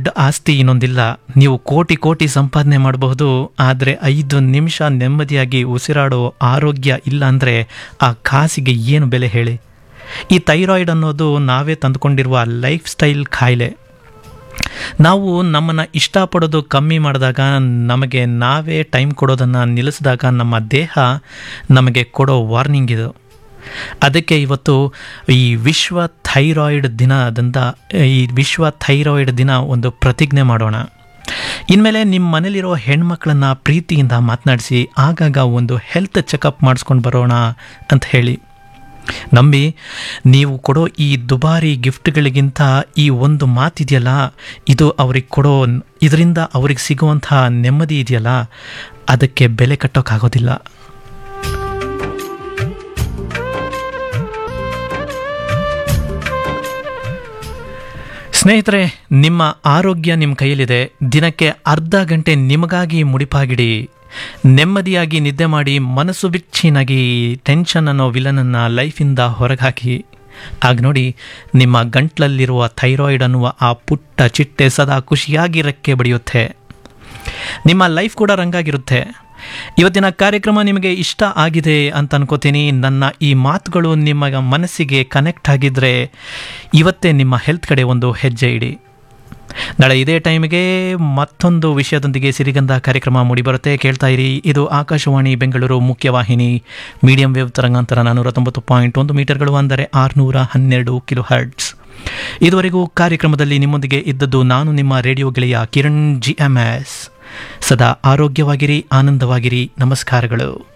ದೊಡ್ಡ ಆಸ್ತಿ ಇನ್ನೊಂದಿಲ್ಲ ನೀವು ಕೋಟಿ ಕೋಟಿ ಸಂಪಾದನೆ ಮಾಡಬಹುದು ಆದರೆ ಐದು ನಿಮಿಷ ನೆಮ್ಮದಿಯಾಗಿ ಉಸಿರಾಡೋ ಆರೋಗ್ಯ ಇಲ್ಲ ಅಂದರೆ ಆ ಕಾಸಿಗೆ ಏನು ಬೆಲೆ ಹೇಳಿ ಈ ಥೈರಾಯ್ಡ್ ಅನ್ನೋದು ನಾವೇ ತಂದುಕೊಂಡಿರುವ ಲೈಫ್ ಸ್ಟೈಲ್ ಕಾಯಿಲೆ ನಾವು ನಮ್ಮನ್ನು ಇಷ್ಟಪಡೋದು ಕಮ್ಮಿ ಮಾಡಿದಾಗ ನಮಗೆ ನಾವೇ ಟೈಮ್ ಕೊಡೋದನ್ನು ನಿಲ್ಲಿಸಿದಾಗ ನಮ್ಮ ದೇಹ ನಮಗೆ ಕೊಡೋ ವಾರ್ನಿಂಗ್ ಇದು ಅದಕ್ಕೆ ಇವತ್ತು ಈ ವಿಶ್ವ ಥೈರಾಯ್ಡ್ ದಿನದಿಂದ ಈ ವಿಶ್ವ ಥೈರಾಯ್ಡ್ ದಿನ ಒಂದು ಪ್ರತಿಜ್ಞೆ ಮಾಡೋಣ ಇನ್ಮೇಲೆ ನಿಮ್ಮ ಮನೇಲಿರೋ ಹೆಣ್ಮಕ್ಳನ್ನ ಪ್ರೀತಿಯಿಂದ ಮಾತನಾಡಿಸಿ ಆಗಾಗ ಒಂದು ಹೆಲ್ತ್ ಚೆಕಪ್ ಮಾಡಿಸ್ಕೊಂಡು ಬರೋಣ ಅಂತ ಹೇಳಿ ನಂಬಿ ನೀವು ಕೊಡೋ ಈ ದುಬಾರಿ ಗಿಫ್ಟ್ಗಳಿಗಿಂತ ಈ ಒಂದು ಮಾತಿದೆಯಲ್ಲ ಇದು ಅವ್ರಿಗೆ ಕೊಡೋ ಇದರಿಂದ ಅವ್ರಿಗೆ ಸಿಗುವಂಥ ನೆಮ್ಮದಿ ಇದೆಯಲ್ಲ ಅದಕ್ಕೆ ಬೆಲೆ ಕಟ್ಟೋಕ್ಕಾಗೋದಿಲ್ಲ ಸ್ನೇಹಿತರೆ ನಿಮ್ಮ ಆರೋಗ್ಯ ನಿಮ್ಮ ಕೈಯಲ್ಲಿದೆ ದಿನಕ್ಕೆ ಅರ್ಧ ಗಂಟೆ ನಿಮಗಾಗಿ ಮುಡಿಪಾಗಿಡಿ ನೆಮ್ಮದಿಯಾಗಿ ನಿದ್ದೆ ಮಾಡಿ ಮನಸ್ಸು ಬಿಚ್ಚಿನಾಗಿ ಟೆನ್ಷನ್ ಅನ್ನೋ ವಿಲನನ್ನು ಲೈಫಿಂದ ಹೊರಗಾಕಿ ಆಗ ನೋಡಿ ನಿಮ್ಮ ಗಂಟ್ಲಲ್ಲಿರುವ ಥೈರಾಯ್ಡ್ ಅನ್ನುವ ಆ ಪುಟ್ಟ ಚಿಟ್ಟೆ ಸದಾ ಖುಷಿಯಾಗಿ ರೆಕ್ಕೆ ಬಡಿಯುತ್ತೆ ನಿಮ್ಮ ಲೈಫ್ ಕೂಡ ರಂಗಾಗಿರುತ್ತೆ ಇವತ್ತಿನ ಕಾರ್ಯಕ್ರಮ ನಿಮಗೆ ಇಷ್ಟ ಆಗಿದೆ ಅಂತ ಅನ್ಕೋತೀನಿ ನನ್ನ ಈ ಮಾತುಗಳು ನಿಮ್ಮ ಮನಸ್ಸಿಗೆ ಕನೆಕ್ಟ್ ಆಗಿದ್ದರೆ ಇವತ್ತೇ ನಿಮ್ಮ ಹೆಲ್ತ್ ಕಡೆ ಒಂದು ಹೆಜ್ಜೆ ಇಡಿ ನಾಳೆ ಇದೇ ಟೈಮಿಗೆ ಮತ್ತೊಂದು ವಿಷಯದೊಂದಿಗೆ ಸಿರಿಗಂಧ ಕಾರ್ಯಕ್ರಮ ಮೂಡಿಬರುತ್ತೆ ಕೇಳ್ತಾ ಇರಿ ಇದು ಆಕಾಶವಾಣಿ ಬೆಂಗಳೂರು ಮುಖ್ಯವಾಹಿನಿ ಮೀಡಿಯಂ ವೇವ್ ತರಂಗಾಂತರ ನಾನ್ನೂರ ತೊಂಬತ್ತು ಪಾಯಿಂಟ್ ಒಂದು ಮೀಟರ್ಗಳು ಅಂದರೆ ಆರುನೂರ ಹನ್ನೆರಡು ಕಿಲೋ ಹರ್ಟ್ಸ್ ಇದುವರೆಗೂ ಕಾರ್ಯಕ್ರಮದಲ್ಲಿ ನಿಮ್ಮೊಂದಿಗೆ ಇದ್ದದ್ದು ನಾನು ನಿಮ್ಮ ರೇಡಿಯೋ ಗೆಳೆಯ ಕಿರಣ್ ಜಿ ಎಂ ಎಸ್ ಸದಾ ಆರೋಗ್ಯವಾಗಿರಿ ಆನಂದವಾಗಿರಿ ನಮಸ್ಕಾರಗಳು